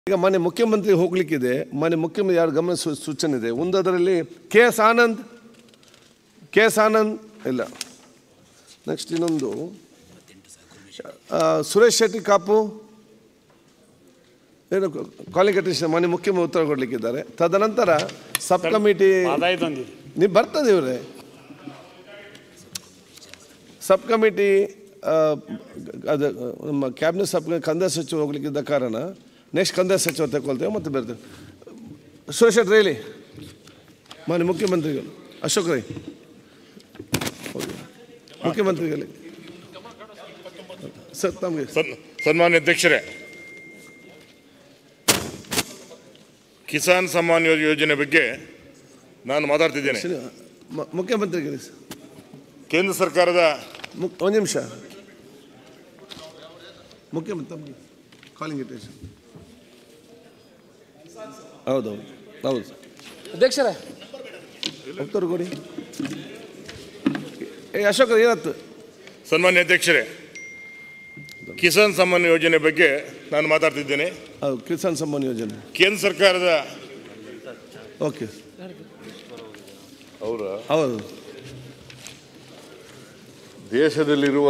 ಈಗ ಮಾನ್ಯ ಮುಖ್ಯಮಂತ್ರಿ ಹೋಗ್ಲಿಕ್ಕಿದೆ ಮಾನ್ಯ ಮುಖ್ಯಮಂತ್ರಿ ಯಾರು ಗಮನ ಸೂ- ಸೂಚನೆ ಇದೆ ಒಂದದರಲ್ಲಿ K S Anand K S Anand ಇಲ್ಲ ನೆಕ್ಸ್ಟ್ ಇನ್ನೊಂದು ಆ, ಸುರೇಶ್ ಶೆಟ್ಟಿ ಕಾಪು ಏನು ಕಾಲಿಂಗ್ ಅಟೆನ್ಷನ್ ಮಾನ್ಯ ಮುಖ್ಯಮಂತ್ರಿ ಉತ್ತರ ಕೊಡಲಿಕ್ಕಿದ್ದಾರೆ ತದನಂತರ ಸಬ್ ಕಮಿಟಿ ಆದಾಯದೊಂದಿದೆ ನೀವು ಬರ್ತದೆ ಇವರೇ ಸಬ್ ಕಮಿಟಿ ಆ, ಅದು ನಮ್ಮ ಕ್ಯಾಬಿನೆಟ್ ಸಬ್ ಕಂದಾಯ ಸಚಿವ ಹೋಗ್ಲಿಕ್ಕಿದ್ದ ಕಾರಣ ನೆಕ್ಸ್ಟ್ ಕಂದಾಯ ಸಚಿವ ತಗೊಳ್ತೇವೆ ಮತ್ತೆ ಬರ್ತೇವೆ ಸುರೇಶ್ ಶೆಟ್ಟಿ ಹೇಳಿ ಮಾನ್ಯ ಮುಖ್ಯಮಂತ್ರಿಗಳು ಅಶೋಕ್ ರೈ ಹೋಗಿ. ಮುಖ್ಯಮಂತ್ರಿಗಳಿಗೆ ಸರ್ ತಮಗೆ ಸನ್- ಸನ್ಮಾನ್ಯ ಅಧ್ಯಕ್ಷರೇ ಕಿಸಾನ್ ಸಮ್ಮಾನ್ ಯೋ- ಯೋಜನೆ ಬಗ್ಗೆ ನಾನು ಮಾತಾಡ್ತಿದ್ದೇನೆ ಶ್ರೀ ಮ- ಮುಖ್ಯಮಂತ್ರಿಗಳಿಗೆ ಸರ್. ಕೇಂದ್ರ ಸರ್ಕಾರದ ಮುಕ್ ಒಂದು ನಿಮಿಷ ಮುಖ್ಯಮಂತ್ರಿ ತಮಗೆ ಕಾಲಿಂಗ್ ಅಟೆನ್ಷನ್ ಹೌದೌದು ಹೌದು ಸರ್ ಅಧ್ಯಕ್ಷರೇ ಉತ್ತರ ಕೊಡಿ ಏ ಅಶೋಕ್ ಏನಾಯ್ತು ಸನ್ಮಾನ್ಯ ಅಧ್ಯಕ್ಷರೇ ಕಿಸಾನ್ ಸಮ್ಮಾನ್ ಯೋಜನೆ ಬಗ್ಗೆ ನಾನು ಮಾತಾಡ್ತಿದ್ದೇನೆ ಹೌದು ಕಿಸಾನ್ ಸಮ್ಮಾನ್ ಯೋಜನೆ ಕೇಂದ್ರ ಸರ್ಕಾರದ ಓಕೆ ಅವರ ಹೌದು ದೇಶದಲ್ಲಿರುವ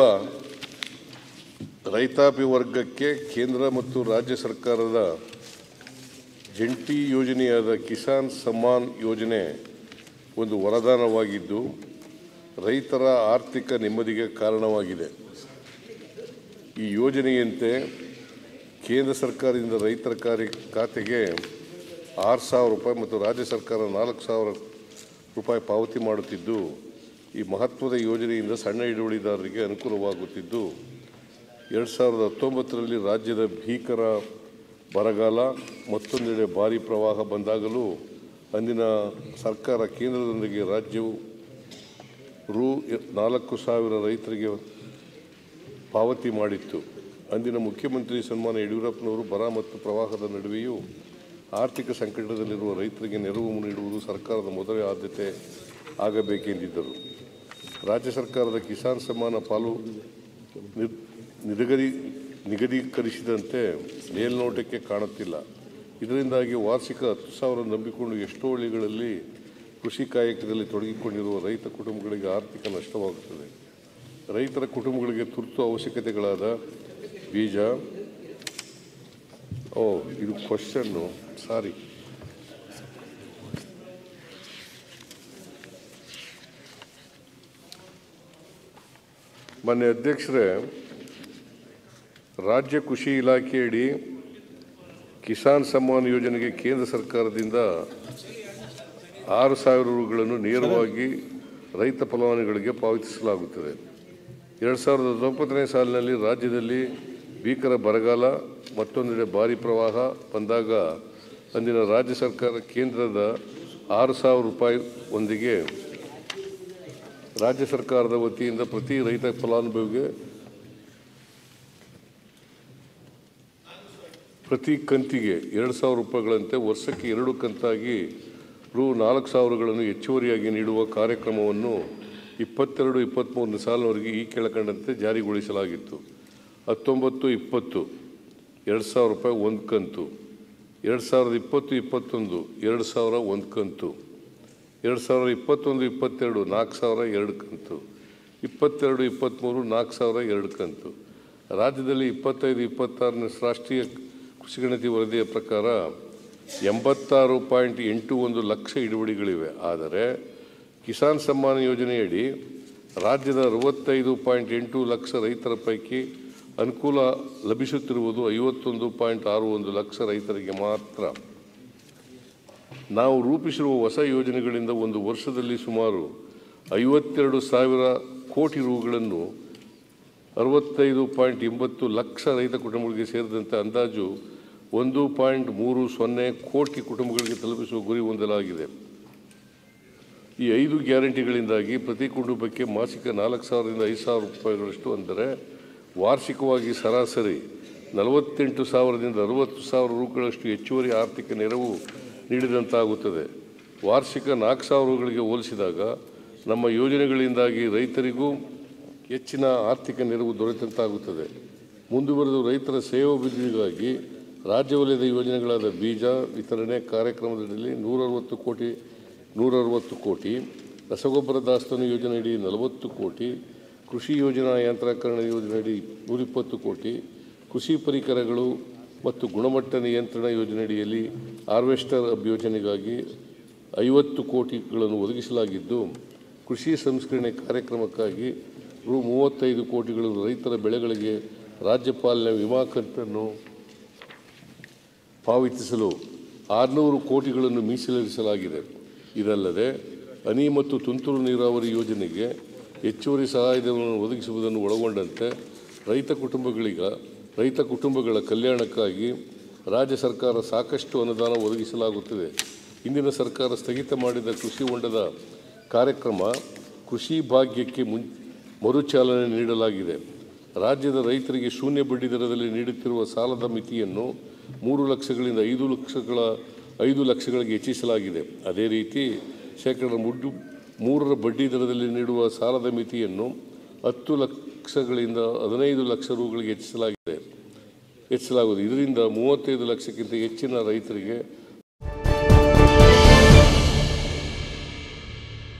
ರೈತಾಪಿ ವರ್ಗಕ್ಕೆ ಕೇಂದ್ರ ಮತ್ತು ರಾಜ್ಯ ಸರ್ಕಾರದ ಜಂಟಿ ಯೋಜನೆಯಾದ ಕಿಸಾನ್ ಸಮ್ಮಾನ್ ಯೋಜನೆ ಒಂದು ವರದಾನವಾಗಿದ್ದು ರೈತರ ಆರ್ಥಿಕ ನೆಮ್ಮದಿಗೆ ಕಾರಣವಾಗಿದೆ ಈ ಯೋಜನೆಯಂತೆ ಕೇಂದ್ರ ಸರ್ಕಾರದಿಂದ ರೈತರ ಕಾರ್ಯ ಖಾತೆಗೆ ಆರು ಸಾವಿರ ರೂಪಾಯಿ ಮತ್ತು ರಾಜ್ಯ ಸರ್ಕಾರ ನಾಲ್ಕು ಸಾವಿರ ರೂಪಾಯಿ ಪಾವತಿ ಮಾಡುತ್ತಿದ್ದು ಈ ಮಹತ್ವದ ಯೋಜನೆಯಿಂದ ಸಣ್ಣ ಹಿಡುವಳಿದಾರರಿಗೆ ಅನುಕೂಲವಾಗುತ್ತಿದ್ದು ಎರಡು ಸಾವಿರದ ಹತ್ತೊಂಬತ್ತರಲ್ಲಿ ರಾಜ್ಯದ ಭೀಕರ ಬರಗಾಲ ಮತ್ತೊಂದೆಡೆ ಭಾರಿ ಪ್ರವಾಹ ಬಂದಾಗಲೂ ಅಂದಿನ ಸರ್ಕಾರ ಕೇಂದ್ರದೊಂದಿಗೆ ರಾಜ್ಯವು ರು ನಾಲ್ಕು ಸಾವಿರ ರೈತರಿಗೆ ಪಾವತಿ ಮಾಡಿತ್ತು ಅಂದಿನ ಮುಖ್ಯಮಂತ್ರಿ ಸನ್ಮಾನ ಯಡಿಯೂರಪ್ಪನವರು ಬರ ಮತ್ತು ಪ್ರವಾಹದ ನಡುವೆಯೂ ಆರ್ಥಿಕ ಸಂಕಟದಲ್ಲಿರುವ ರೈತರಿಗೆ ನೆರವು ನೀಡುವುದು ಸರ್ಕಾರದ ಮೊದಲ ಆದ್ಯತೆ ಆಗಬೇಕೆಂದಿದ್ದರು ರಾಜ್ಯ ಸರ್ಕಾರದ ಕಿಸಾನ್ ಸಮ್ಮಾನ ಪಾಲು ನಿರ್- ನಿಗದಿ ನಿಗದೀಕರಿಸಿದಂತೆ ಮೇಲ್ನೋಟಕ್ಕೆ ಕಾಣುತ್ತಿಲ್ಲ ಇದರಿಂದಾಗಿ ವಾರ್ಷಿಕ ಹತ್ತು ಸಾವಿರ ನಂಬಿಕೊಂಡು ಎಷ್ಟೋ ಹಳ್ಳಿಗಳಲ್ಲಿ ಕೃಷಿ ಕಾಯಕದಲ್ಲಿ ತೊಡಗಿಕೊಂಡಿರುವ ರೈತ ಕುಟುಂಬಗಳಿಗೆ ಆರ್ಥಿಕ ನಷ್ಟವಾಗುತ್ತದೆ ರೈತರ ಕುಟುಂಬಗಳಿಗೆ ತುರ್ತು ಅವಶ್ಯಕತೆಗಳಾದ ಬೀಜ ಓ ಇದು ಕ್ವಶನ್ನು ಸಾರಿ ಮಾನ್ಯ ಅಧ್ಯಕ್ಷರೇ ರಾಜ್ಯ ಕೃಷಿ ಇಲಾಖೆಯಡಿ ಕಿಸಾನ್ ಸಮ್ಮಾನ್ ಯೋಜನೆಗೆ ಕೇಂದ್ರ ಸರ್ಕಾರದಿಂದ ಆರು ಸಾವಿರ ರುಗಳನ್ನು ನೇರವಾಗಿ ರೈತ ಫಲಾನುಭವಿಗಳಿಗೆ ಪಾವತಿಸಲಾಗುತ್ತದೆ ಎರಡು ಸಾವಿರದ ಹತ್ತೊಂಬತ್ತನೇ ಸಾಲಿನಲ್ಲಿ ರಾಜ್ಯದಲ್ಲಿ ಭೀಕರ ಬರಗಾಲ ಮತ್ತೊಂದೆಡೆ ಭಾರಿ ಪ್ರವಾಹ ಬಂದಾಗ ಅಂದಿನ ರಾಜ್ಯ ಸರ್ಕಾರ ಕೇಂದ್ರದ ಆರು ಸಾವಿರ ರೂಪಾಯಿ ಒಂದಿಗೆ ರಾಜ್ಯ ಸರ್ಕಾರದ ವತಿಯಿಂದ ಪ್ರತಿ ರೈತ ಫಲಾನುಭವಿಗೆ ಪ್ರತಿ ಕಂತಿಗೆ ಎರಡು ಸಾವಿರ ರೂಪಾಯಿಗಳಂತೆ ವರ್ಷಕ್ಕೆ ಎರಡು ಕಂತಾಗಿ ರು ನಾಲ್ಕು ಸಾವಿರಗಳನ್ನು ಹೆಚ್ಚುವರಿಯಾಗಿ ನೀಡುವ ಕಾರ್ಯಕ್ರಮವನ್ನು ಇಪ್ಪತ್ತೆರಡು ಇಪ್ಪತ್ತ್ಮೂರನೇ ಸಾಲಿನವರೆಗೆ ಈ ಕೆಳಕಂಡಂತೆ ಜಾರಿಗೊಳಿಸಲಾಗಿತ್ತು ಹತ್ತೊಂಬತ್ತು ಇಪ್ಪತ್ತು ಎರಡು ಸಾವಿರ ರೂಪಾಯಿ ಒಂದು ಕಂತು ಎರಡು ಸಾವಿರದ ಇಪ್ಪತ್ತು ಇಪ್ಪತ್ತೊಂದು ಎರಡು ಸಾವಿರ ಒಂದು ಕಂತು ಎರಡು ಸಾವಿರದ ಇಪ್ಪತ್ತೊಂದು ಇಪ್ಪತ್ತೆರಡು ನಾಲ್ಕು ಸಾವಿರ ಎರಡು ಕಂತು ಇಪ್ಪತ್ತೆರಡು ಇಪ್ಪತ್ತ್ಮೂರು ನಾಲ್ಕು ಸಾವಿರ ಎರಡು ಕಂತು ರಾಜ್ಯದಲ್ಲಿ ಇಪ್ಪತ್ತೈದು ಇಪ್ಪತ್ತಾರನೇ ರಾಷ್ಟ್ರೀಯ ಕೃಷಿಗಣತಿ ವರದಿಯ ಪ್ರಕಾರ ಎಂಬತ್ತಾರು ಪಾಯಿಂಟ್ ಎಂಟು ಒಂದು ಲಕ್ಷ ಹಿಡುವಳಿಗಳಿವೆ ಆದರೆ ಕಿಸಾನ್ ಸಮ್ಮಾನ ಯೋಜನೆಯಡಿ ರಾಜ್ಯದ ಅರವತ್ತೈದು ಪಾಯಿಂಟ್ ಎಂಟು ಲಕ್ಷ ರೈತರ ಪೈಕಿ ಅನುಕೂಲ ಲಭಿಸುತ್ತಿರುವುದು ಐವತ್ತೊಂದು ಪಾಯಿಂಟ್ ಆರು ಒಂದು ಲಕ್ಷ ರೈತರಿಗೆ ಮಾತ್ರ ನಾವು ರೂಪಿಸಿರುವ ಹೊಸ ಯೋಜನೆಗಳಿಂದ ಒಂದು ವರ್ಷದಲ್ಲಿ ಸುಮಾರು ಐವತ್ತೆರಡು ಸಾವಿರ ಕೋಟಿ ರುಗಳನ್ನು ಅರವತ್ತೈದು ಪಾಯಿಂಟ್ ಎಂಬತ್ತು ಲಕ್ಷ ರೈತ ಕುಟುಂಬಗಳಿಗೆ ಸೇರಿದಂತೆ ಅಂದಾಜು ಒಂದು ಪಾಯಿಂಟ್ ಮೂರು ಸೊನ್ನೆ ಕೋಟಿ ಕುಟುಂಬಗಳಿಗೆ ತಲುಪಿಸುವ ಗುರಿ ಹೊಂದಲಾಗಿದೆ ಈ ಐದು ಗ್ಯಾರಂಟಿಗಳಿಂದಾಗಿ ಪ್ರತಿ ಕುಟುಂಬಕ್ಕೆ ಮಾಸಿಕ ನಾಲ್ಕು ಸಾವಿರದಿಂದ ಐದು ಸಾವಿರ ರೂಪಾಯಿಗಳಷ್ಟು ಅಂದರೆ ವಾರ್ಷಿಕವಾಗಿ ಸರಾಸರಿ ನಲವತ್ತೆಂಟು ಸಾವಿರದಿಂದ ಅರವತ್ತು ಸಾವಿರ ರೂಪಾಯಿಗಳಷ್ಟು ಹೆಚ್ಚುವರಿ ಆರ್ಥಿಕ ನೆರವು ನೀಡಿದಂತಾಗುತ್ತದೆ ವಾರ್ಷಿಕ ನಾಲ್ಕು ಸಾವಿರ ರೂಗಳಿಗೆ ಹೋಲಿಸಿದಾಗ ನಮ್ಮ ಯೋಜನೆಗಳಿಂದಾಗಿ ರೈತರಿಗೂ ಹೆಚ್ಚಿನ ಆರ್ಥಿಕ ನೆರವು ದೊರೆತಂತಾಗುತ್ತದೆ ಮುಂದುವರೆದು ರೈತರ ಸೇವಾಭಿವೃದ್ಧಿಗಾಗಿ ರಾಜ್ಯ ವಲಯದ ಯೋಜನೆಗಳಾದ ಬೀಜ ವಿತರಣೆ ಕಾರ್ಯಕ್ರಮದಲ್ಲಿ ನೂರರವತ್ತು ಕೋಟಿ ನೂರರವತ್ತು ಕೋಟಿ ರಸಗೊಬ್ಬರ ದಾಸ್ತಾನು ಯೋಜನೆಯಡಿ ನಲವತ್ತು ಕೋಟಿ ಕೃಷಿ ಯೋಜನಾ ಯಂತ್ರೀಕರಣ ಯೋಜನೆಯಡಿ ನೂರಿಪ್ಪತ್ತು ಕೋಟಿ ಕೃಷಿ ಪರಿಕರಗಳು ಮತ್ತು ಗುಣಮಟ್ಟ ನಿಯಂತ್ರಣ ಯೋಜನೆಯಡಿಯಲ್ಲಿ ಹಾರ್ವೆಸ್ಟರ್ ಹಬ್ ಯೋಜನೆಗಾಗಿ ಐವತ್ತು ಕೋಟಿಗಳನ್ನು ಒದಗಿಸಲಾಗಿದ್ದು ಕೃಷಿ ಸಂಸ್ಕರಣೆ ಕಾರ್ಯಕ್ರಮಕ್ಕಾಗಿ ರು ಮೂವತ್ತೈದು ಕೋಟಿಗಳನ್ನು ರೈತರ ಬೆಳೆಗಳಿಗೆ ರಾಜ್ಯಪಾಲನೆ ವಿಮಾ ಕಂತನ್ನು ಪಾವತಿಸಲು ಆರುನೂರು ಕೋಟಿಗಳನ್ನು ಮೀಸಲಿರಿಸಲಾಗಿದೆ ಇದಲ್ಲದೆ ಹನಿ ಮತ್ತು ತುಂತುರು ನೀರಾವರಿ ಯೋಜನೆಗೆ ಹೆಚ್ಚುವರಿ ಸಹಾಯಧನವನ್ನು ಒದಗಿಸುವುದನ್ನು ಒಳಗೊಂಡಂತೆ ರೈತ ಕುಟುಂಬಗಳಿಗ ರೈತ ಕುಟುಂಬಗಳ ಕಲ್ಯಾಣಕ್ಕಾಗಿ ರಾಜ್ಯ ಸರ್ಕಾರ ಸಾಕಷ್ಟು ಅನುದಾನ ಒದಗಿಸಲಾಗುತ್ತದೆ ಇಂದಿನ ಸರ್ಕಾರ ಸ್ಥಗಿತ ಮಾಡಿದ ಕೃಷಿ ಹೊಂಡದ ಕಾರ್ಯಕ್ರಮ ಕೃಷಿ ಭಾಗ್ಯಕ್ಕೆ ಮುನ್ ಮರುಚಾಲನೆ ನೀಡಲಾಗಿದೆ ರಾಜ್ಯದ ರೈತರಿಗೆ ಶೂನ್ಯ ಬಡ್ಡಿ ದರದಲ್ಲಿ ನೀಡುತ್ತಿರುವ ಸಾಲದ ಮಿತಿಯನ್ನು ಮೂರು ಲಕ್ಷಗಳಿಂದ ಐದು ಲಕ್ಷಗಳ ಐದು ಲಕ್ಷಗಳಿಗೆ ಹೆಚ್ಚಿಸಲಾಗಿದೆ ಅದೇ ರೀತಿ ಶೇಕಡ ಮುಡ್ಡು ಮೂರರ ಬಡ್ಡಿ ದರದಲ್ಲಿ ನೀಡುವ ಸಾಲದ ಮಿತಿಯನ್ನು ಹತ್ತು ಲಕ್ಷಗಳಿಂದ ಹದಿನೈದು ಲಕ್ಷ ರುಗಳಿಗೆ ಹೆಚ್ಚಿಸಲಾಗಿದೆ ಹೆಚ್ಚಿಸಲಾಗುವುದು ಇದರಿಂದ ಮೂವತ್ತೈದು ಲಕ್ಷಕ್ಕಿಂತ ಹೆಚ್ಚಿನ ರೈತರಿಗೆ